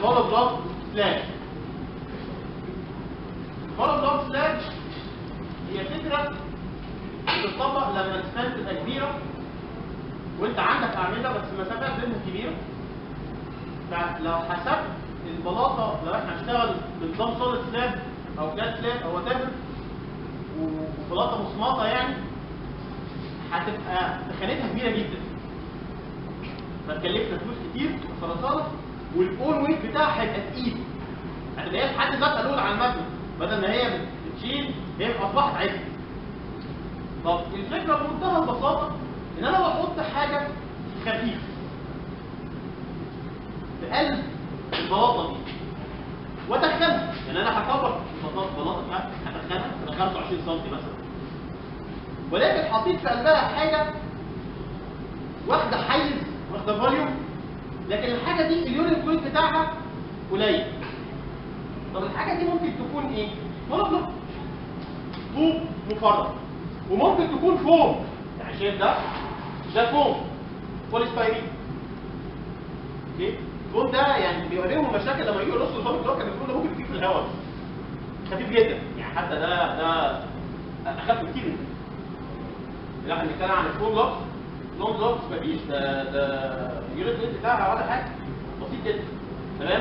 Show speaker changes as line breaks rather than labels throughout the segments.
الهولو بلوك سلاج الهولو بلوك سلاج هي فكره بتطبق لما السمنت تبقى كبيره وانت عندك اعمده بس المسافات بينهم كبيره فلو حسبت البلاطه لو احنا هنشتغل بنظام سوليد سلاب او فلات سلاب او وات وبلاطه مصمطه يعني هتبقى تخانتها كبيره جدا فتكلفنا فلوس كتير خرسانه والاون ويت بتاعها هيبقى تقيل هتبقى هي في حد ذاتها لود على المبنى بدل ما هي بتشيل هي اصبحت عبء طب الفكره بمنتهى البساطه ان انا بحط حاجه خفيفه في قلب البلاطه دي وادخلها يعني انا هكبر البلاطه البلاطه بتاعتي هدخلها ل 25 سم مثلا ولكن حطيت في قلبها حاجه واخده حيز واخده فوليوم لكن الحاجه دي اليونت ويت بتاعها قليل طب الحاجه دي ممكن تكون ايه؟ طوب طوب مفرغ وممكن تكون فوم يعني شايف ده ده فوم بوليستايرين اوكي الفوم ده يعني بيوريهم مشاكل لما يجوا يرصوا الفوم ده كان بيقولوا ممكن يجيب في الهواء خفيف جدا يعني حتى ده ده اخف كتير من اللي احنا بنتكلم عن الفول لوكس لونج لوكس مفيش ده ده اليونت ويت بتاعها ولا حاجه بسيط جدا تمام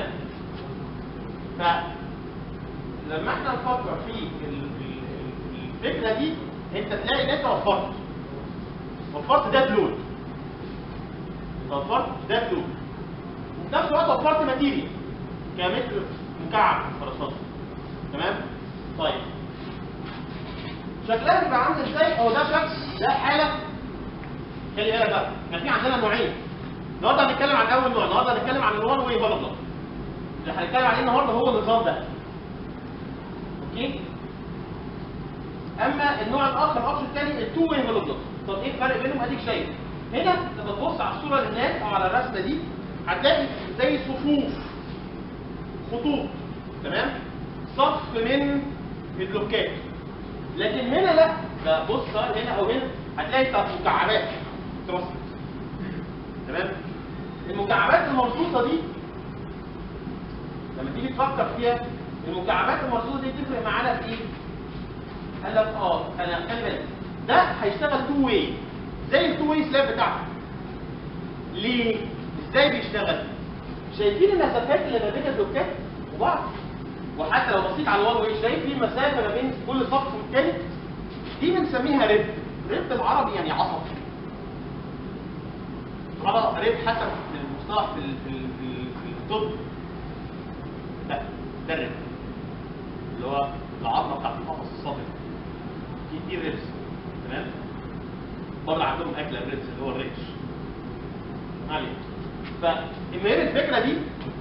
فلما احنا نفكر في ال- ال- الفكره دي انت تلاقي ان انت وفرت وفرت ده لود وفرت ده لود وفي نفس الوقت وفرت ماتيريال كمتر مكعب خرسانه تمام طيب شكلها بيبقى عامل ازاي هو ده شكل ده حاله خلي بالك بقى كان في عندنا نوعين النهارده هنتكلم عن اول نوع النهارده هنتكلم عن الوان واي بلا بلا اللي هنتكلم عليه النهارده هو النظام ده اوكي اما النوع الاخر الاوبشن الثاني التو واي بلا بلا طب ايه الفرق بينهم اديك شايف هنا لما تبص على الصوره اللي هناك او على الرسمه دي هتلاقي زي صفوف خطوط تمام صف من البلوكات لكن هنا لا ده بص بقى هنا او هنا هتلاقي بتاعت مكعبات ترصد تمام المكعبات المرصوصه دي لما تيجي تفكر فيها المكعبات المرصوصه دي تفرق معانا في ايه؟ قال لك اه انا خلي بالك ده هيشتغل تو واي زي التو واي سلاب بتاعها ليه؟ ازاي بيشتغل؟ شايفين المسافات اللي ما بين البلوكات وبعض وحتى لو بصيت على الوان واي شايف في مسافه ما بين كل صف والتاني دي بنسميها ريب ريب بالعربي يعني عصب عصب ريب حسب المصطلح في ال- في ال- في ال- في الطب لا ده الريب اللي هو العظمه بتاعت القفص الصدري دي دي الريبس تمام طبعا عندهم اكله الريبس اللي هو الريش ما علينا فالمهم الفكره دي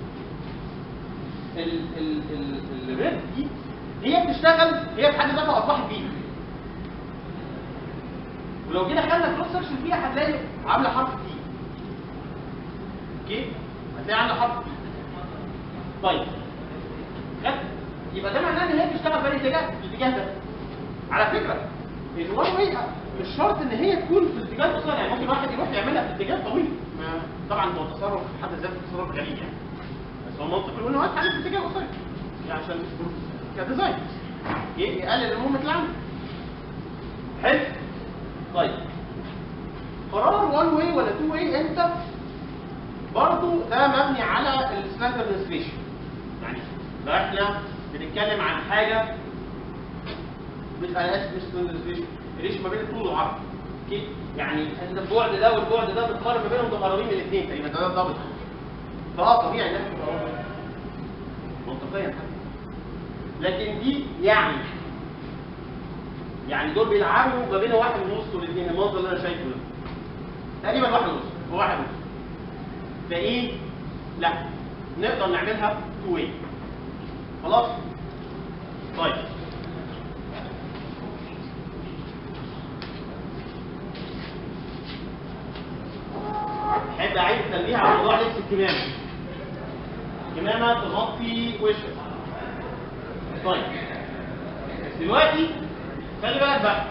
ال ال ال الريد دي هي بتشتغل هي في حد ذاتها اصبحت بيه ولو جينا خدنا كروس سكشن فيها هتلاقي عامله حرف تي اوكي هتلاقي عامله حرف تي طيب خد يبقى ده معناه ان هي بتشتغل في الاتجاه في الاتجاه ده على فكره الوان واي مش شرط ان هي تكون في الاتجاه القصير يعني ممكن واحد يروح يعملها في اتجاه طويل ما طبعا هو تصرف في حد ذاته تصرف غريب يعني بس هو منطقي ان هو يتعلم في اتجاه قصير يعني عشان كديزاين ي- يقلل المومنت العام حلو طيب قرار وان واي ولا تو واي انت برضو ده مبني على الستاندرد ريشيو يعني لو احنا بنتكلم عن حاجه مش انا اسف مش ستاندرد ريشيو الريشيو ما بين الطول والعرض اوكي يعني ان البعد ده والبعد ده بتقارن ما بينهم تقاربين من الاثنين تقريبا ده ده دبل فاه طبيعي ان احنا نبقى قريبين. منطقيا حتى لكن دي يعني يعني دول بيلعبوا ما بين واحد ونص والاثنين المنظر اللي انا شايفه ده تقريبا واحد ونص هو واحد ونص فايه لا نقدر نعملها تو واي خلاص طيب احب اعيد التنبيه على موضوع لبس الكمامه الكمامه تغطي وشك طيب دلوقتي خلي بالك بقى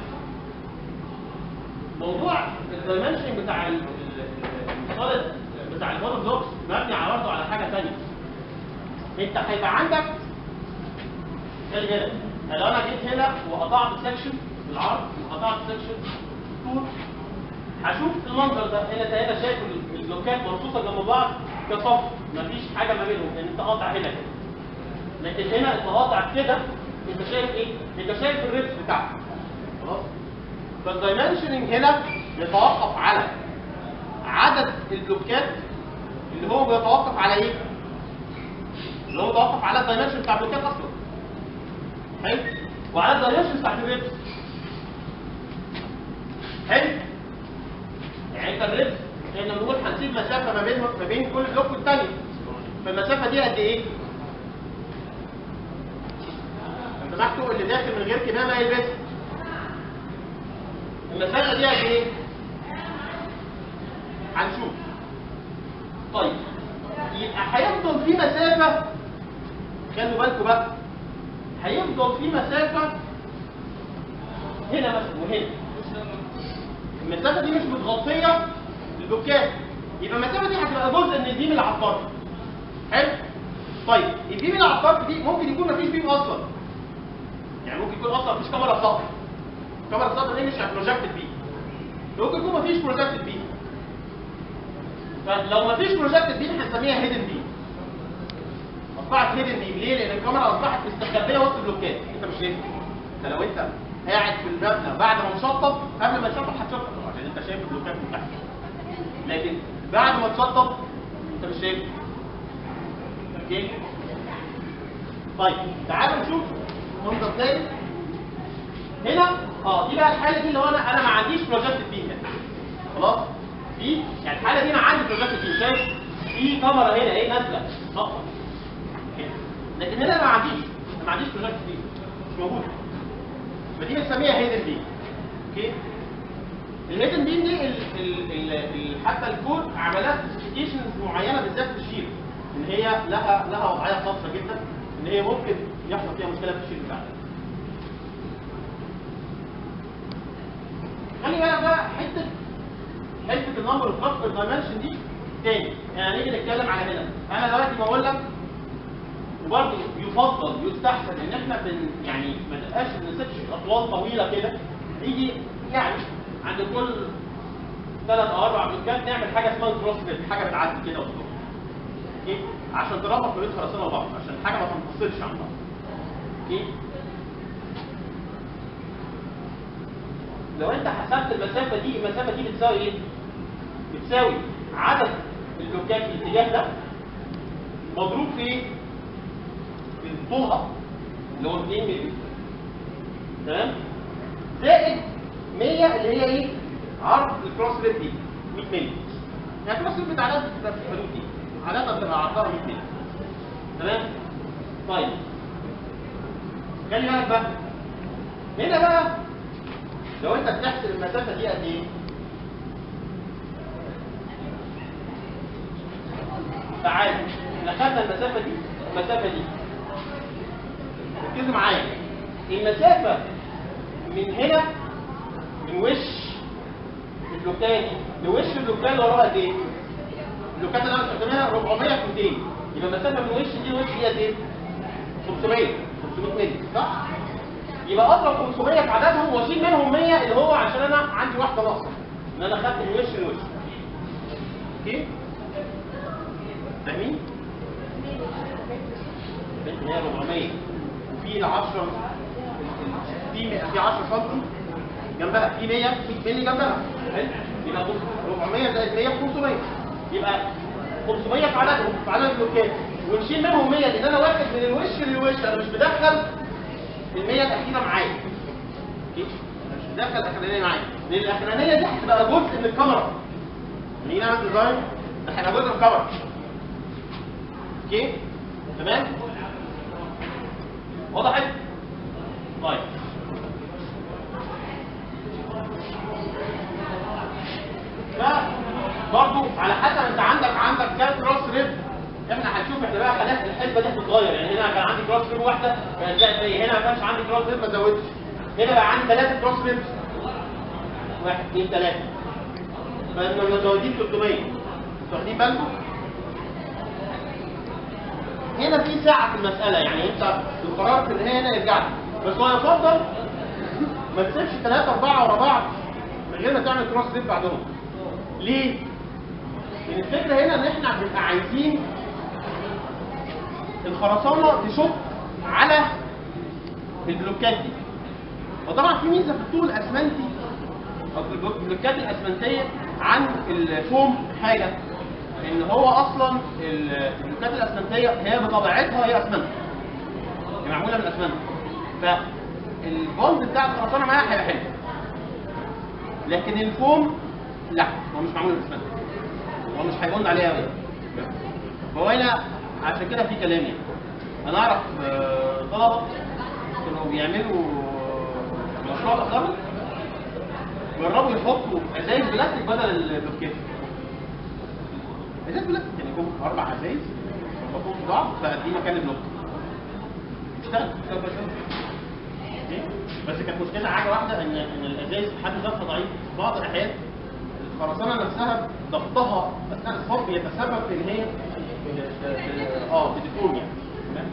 موضوع الدايمنشن بتاع ال- ال- الصالد بتاع الهولو بلوكس مبني على برضه على حاجه ثانيه انت هيبقى عندك خلي بالك لو انا جيت هنا وقطعت سكشن بالعرض وقطعت سكشن طول هشوف المنظر ده هنا انت هنا شايف ال- البلوكات مرصوصه جنب بعض كصف مفيش حاجه ما بينهم لان انت قاطع هنا كده لكن هنا انت قاطع كده انت شايف ايه؟ انت شايف الريبس بتاعك خلاص؟ فالدايمنشننج هنا يتوقف على عدد البلوكات اللي هو بيتوقف على ايه؟ اللي هو بيتوقف على الدايمنشن بتاع البلوكات اصلا حلو؟ وعلى الدايمنشن بتاعت الريبس حلو؟ يعني انت الريبس احنا بنقول هنسيب مسافه ما بين ما بين كل بلوك والثاني فالمسافه دي قد ايه؟ انت سمحتوا اللي داخل من غير كمامه يلبس المسافه دي قد ايه؟ هنشوف طيب يبقى هيفضل في مسافه خلوا بالكم بقى هيفضل في مسافه هنا مثلا وهنا المسافه دي مش متغطيه البلوكات يبقى المسافه دي هتبقى جزء من البيم اللي على الطرف حلو طيب البيم اللي على الطرف دي ممكن يكون مفيش بيم اصلا يعني ممكن يكون اصلا مفيش كاميرا سطح كاميرا السطح دي مش بروجكتد بيم ممكن يكون مفيش بروجكتد بيم فلو مفيش بروجكتد بيم هنسميها هيدن بيم اصبحت هيدن بيم ليه؟ لان الكاميرا اصبحت مستخبيه وسط البلوكات انت مش شايفها انت لو انت قاعد في المبنى بعد ما مشطب قبل ما يشطب هتشوفها طبعا عشان انت شايف البلوكات من تحت لكن بعد ما تشطب انت مش شايفها اوكي طيب تعالوا نشوف منظر تاني هنا اه دي بقى الحاله دي اللي هو انا انا ما عنديش بروجكت بيم هنا خلاص دي يعني الحاله دي انا عندي بروجكت بيم شايف في كاميرا هنا اهي نازله نقطه كده. لكن هنا ما عنديش أنا ما عنديش بروجكت بيم مش موجود فدي بنسميها هيدن بيم اوكي الهيدن بيم دي ال ال ال ال حتى الكود عملها سبيسيفيكيشنز معينه بالذات في الشير ان هي لها لها وضعيه خاصه جدا ان هي ممكن يحصل فيها مشكله في الشير بتاعها خلي بالك بقى حته حته النمبر اوف كاستر دايمنشن دي تاني يعني هنيجي نتكلم على هنا انا دلوقتي بقول لك وبرضه يفضل يستحسن ان احنا بن يعني ما نبقاش نسيبش اطوال طويله كده يجي يعني عند كل ثلاث او اربع بلوكات نعمل حاجه اسمها كروس فيت حاجه بتعدي كده وتروح اوكي عشان تربط بين خرسانه وبعض عشان الحاجه ما تنفصلش عن بعض اوكي لو انت حسبت المسافه دي المسافه دي بتساوي ايه؟ بتساوي عدد البلوكات في الاتجاه ده مضروب في ايه؟ في طولها اللي هو 2 مللي تمام؟ زائد 100 اللي هي ايه؟ عرض الكروس ريت دي 100 مللي يعني الكروس ريت بتاع عادة بتبقى في الحدود دي عادة بتبقى عرضها 100 مللي تمام؟ طيب خلي بالك بقى هنا بقى لو انت بتحسب المسافه دي قد ايه؟ تعال احنا خدنا المسافه دي المسافه دي ركزوا معايا المسافه من هنا من وش البلوكايه دي لوش البلوكايه اللي وراها قد ايه؟ البلوكات اللي انا استخدمها 400 في 200 يبقى المسافه من وش دي لوش دي قد ايه؟ 500 500 مللي صح؟ يبقى اضرب 500 في عددهم واشيل منهم 100 اللي هو عشان انا عندي واحده ناقصه ان انا خدت من وش لوش اوكي فاهمين؟ بنت هي 400 وفي ال 10 في في 10 سم جنبها في 100 100 مللي جنبها حلو يبقى 400 زائد 100 500 يبقى 500 في عددهم في عدد البلوكات ونشيل منهم 100 لان انا واخد من الوش للوش انا مش مدخل المية الأخيرة معايا اوكي أنا مش مدخل الأخرانية معايا لأن الأخرانية دي هتبقى جزء من الكاميرا نيجي نعمل ديزاين ده هيبقى جزء من الكاميرا اوكي تمام وضحت طيب برضو على حسب انت عندك عندك كام كروس ريب احنا هنشوف احنا بقى خلاص الحسبه دي هتتغير يعني هنا كان عندي كروس ريب واحده فهتلاقي زي هنا ما كانش عندي كروس ريب ما زودتش هنا بقى عندي ثلاثه كروس ريبس واحد اثنين ثلاثه فاحنا مزودين 300 انتوا واخدين بالكم؟ هنا في سعه في المساله يعني انت القرار في النهايه هنا يرجع لك بس هو يفضل ما تسيبش ثلاثه اربعه ورا بعض من غير ما تعمل كروس ليب بعدهم ليه؟ لان الفكره هنا ان احنا بنبقى عايزين الخرسانه تشق على البلوكات دي وطبعا في ميزه في الطول الاسمنتي او في البلوكات الاسمنتيه عن الفوم حاجه ان هو اصلا البلوكات الاسمنتيه هي بطبيعتها هي اسمنت هي معموله من اسمنت فالبوند بتاع الخرسانه معاها هيبقى حلو لكن الفوم لا هو مش معمول من اسمنت هو مش هيبوند عليها قوي فهو هنا عشان كده في كلام يعني انا اعرف آه، طلبه كانوا بيعملوا مشروع تخرج جربوا يحطوا ازايز بلاستيك بدل البلوكات ازايز بلاستيك يعني يكون اربع ازايز يحطوهم في بعض فدي مكان البلوك اشتغل اشتغل كويس أوي. أوكي؟ بس كانت مشكلة حاجة واحدة ان ان الازايز في حد ذاتها ضعيف في بعض الاحيان الخرسانة نفسها ضغطها اثناء الصب يتسبب في ان هي اه بتكون يعني تمام؟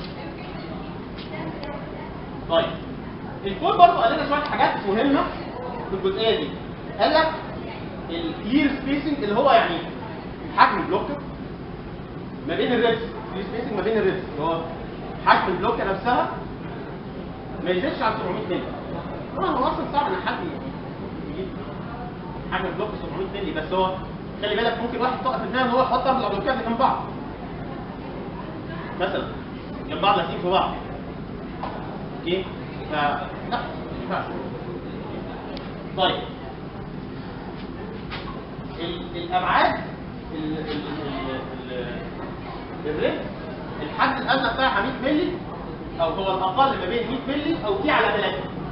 طيب الكود برضه قال لنا شويه حاجات مهمه في الجزئيه دي قال لك الكلير سبيسنج اللي هو يعني حجم البلوكه ما بين الريبس كلير سبيسنج ما بين الريبس اللي هو حجم البلوكه نفسها ما يزيدش عن 700 مللي طبعا هو اصلا صعب ان حد يجيب حجم البلوك 700 مللي بس هو خلي بالك ممكن واحد تقف في دماغه ان هو يحط اربع بلوكات جنب بعض مثلا جنب بعض لازقين في بعض اوكي ف لا ما ينفعش طيب ال- الابعاد ال- ال- ال- ال- الريب الحد الادنى بتاعها 100 مللي او هو الاقل ما بين 100 مللي او دي على 3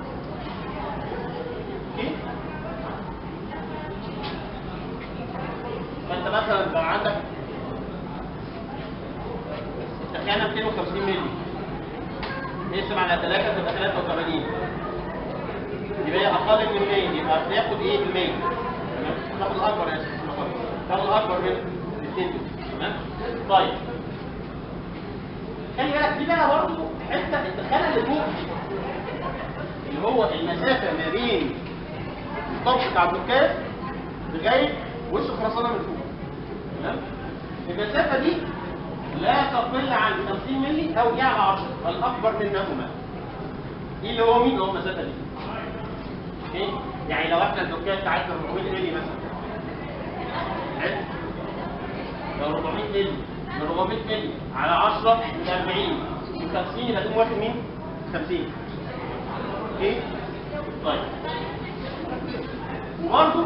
اوكي فانت مثلا لو عندك تخانه 250 مللي اقسم على 3 تبقى 83 يبقى هي اقل من 100 يبقى بتاخد ايه في المية تمام تاخد الاكبر يا شيخ تاخد الاكبر من الاثنين دول تمام طيب خلي بالك دي بقى برضه حته التخانه اللي فوق دي اللي هو المسافه ما بين الطرف بتاع البلوكات لغايه وش الخرسانه من فوق تمام المسافه دي لا تقل عن 50 مللي او يعلى 10 الاكبر منهما دي اللي هو مين هو المسافه دي اوكي يعني لو احنا البلوكات بتاعتنا 400 مللي مثلا حلو لو 400 مللي من 400 مللي على 10 ل 40 من 50 يبقى تقوم واخد مين 50 اوكي طيب وبرضه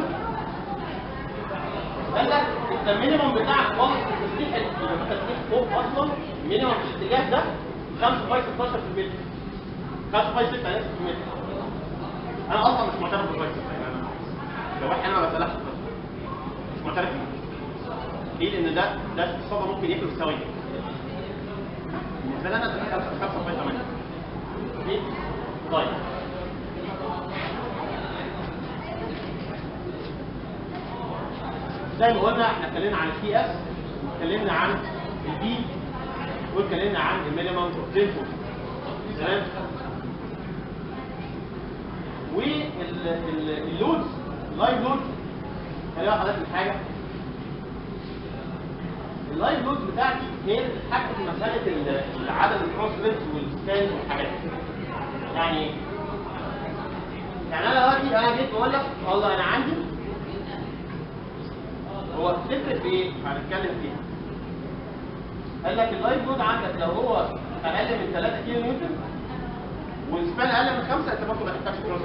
قال لك انت المينيمم بتاعك خالص في التسليح يبقى التسليح فوق اصلا المينيمم في الاتجاه ده 5 باي 16 في المتر 5 باي 6 انا اسف في المتر انا اصلا مش معترف بالباي 6 يعني انا لو واحد انا ما بسلحش مش معترف بيه ليه؟ لان ده ده الصدى ممكن ياكل في ثواني بالنسبه لي انا ده 5 باي 8 اوكي طيب زي ما قلنا احنا اتكلمنا عن التي اس واتكلمنا عن البي واتكلمنا عن المينيمم تمبو تمام واللودز اللايف لود خلينا حضرتك من حاجه اللايف لود بتاعتي هي اللي بتتحكم في مساله ال- عدد الكروس ريبس والسكان والحاجات دي. يعني يعني انا دلوقتي انا جيت بقول لك والله انا عندي هو تفرق في ايه؟ هنتكلم فيها. قال لك اللايف لود عندك لو هو اقل من 3 كيلو نيوتن والسبان اقل من 5 انت برضه ما تحتاجش كروس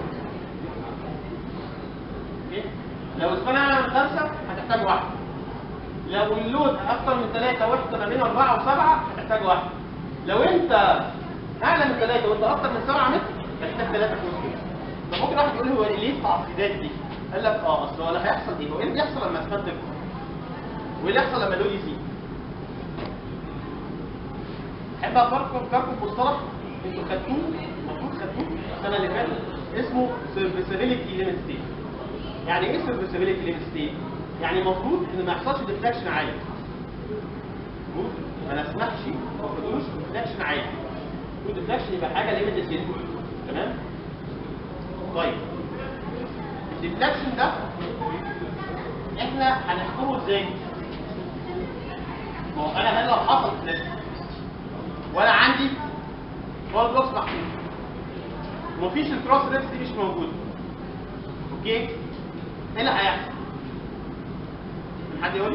اوكي؟ لو السبان اعلى من 5 هتحتاج واحد. لو اللود اكتر من 3 واحد ما بين 4 و7 هتحتاج واحد. لو انت اعلى من 3 وانت اكتر من 7 متر هتحتاج 3 كروس فممكن واحد يقول لي هو ليه التعقيدات دي؟ قال لك اه اصل هو اللي هيحصل ايه؟ هو ايه اللي بيحصل لما السبان تكبر؟ وايه اللي يحصل لما اللود يزيد؟ احب افكركم افكركم بمصطلح انتوا خدتوه المفروض خدتوه السنه اللي فاتت اسمه سيرفيسابيلتي ليميت ستيت. يعني ايه سيرفيسابيلتي ليميت ستيت؟ يعني المفروض ان ما يحصلش ديفليكشن عالي. المفروض ما نسمحش ما تقولوش ديفليكشن عادي المفروض ديفليكشن يبقى حاجه ليميتد جدا تمام طيب الديفليكشن ده احنا هنحكمه ازاي؟ ما هو انا هل لو حصل فلاش وانا عندي وول بلوكس محطوط ومفيش الكروس ريبس دي مش موجوده اوكي ايه اللي هيحصل؟ حد يقول لي؟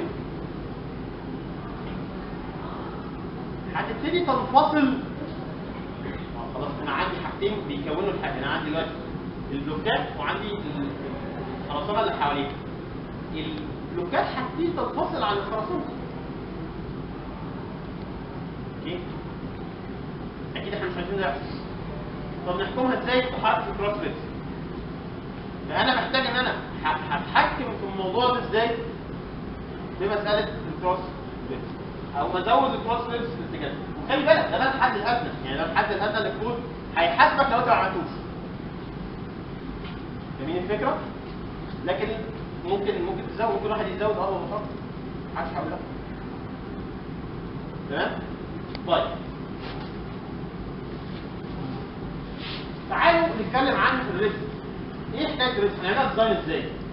هتبتدي تنفصل آه خلاص انا عندي حاجتين بيكونوا الحاجه انا عندي دلوقتي البلوكات وعندي ال- الخرسانه اللي حواليها البلوكات هتبتدي تنفصل عن الخرسانه اوكي اكيد احنا مش عايزين ده يحصل طب نحكمها ازاي في حركه الكروس ريبس فانا محتاج ان انا ه- هتحكم في الموضوع ده ازاي بمساله الكروس ريبس او بزود الكروس ريبس في الاتجاه وخلي بالك ده ده الحد الادنى يعني ده الحد الادنى اللي المفروض هيحاسبك لو انت ما عملتوش فاهمين الفكره؟ لكن ممكن ممكن تزود ممكن واحد يزود اه ولا محدش هيقول لا تمام؟ طيب تعالوا نتكلم عن الريسك ايه حكايه الريسك؟ هنعملها ديزاين ازاي؟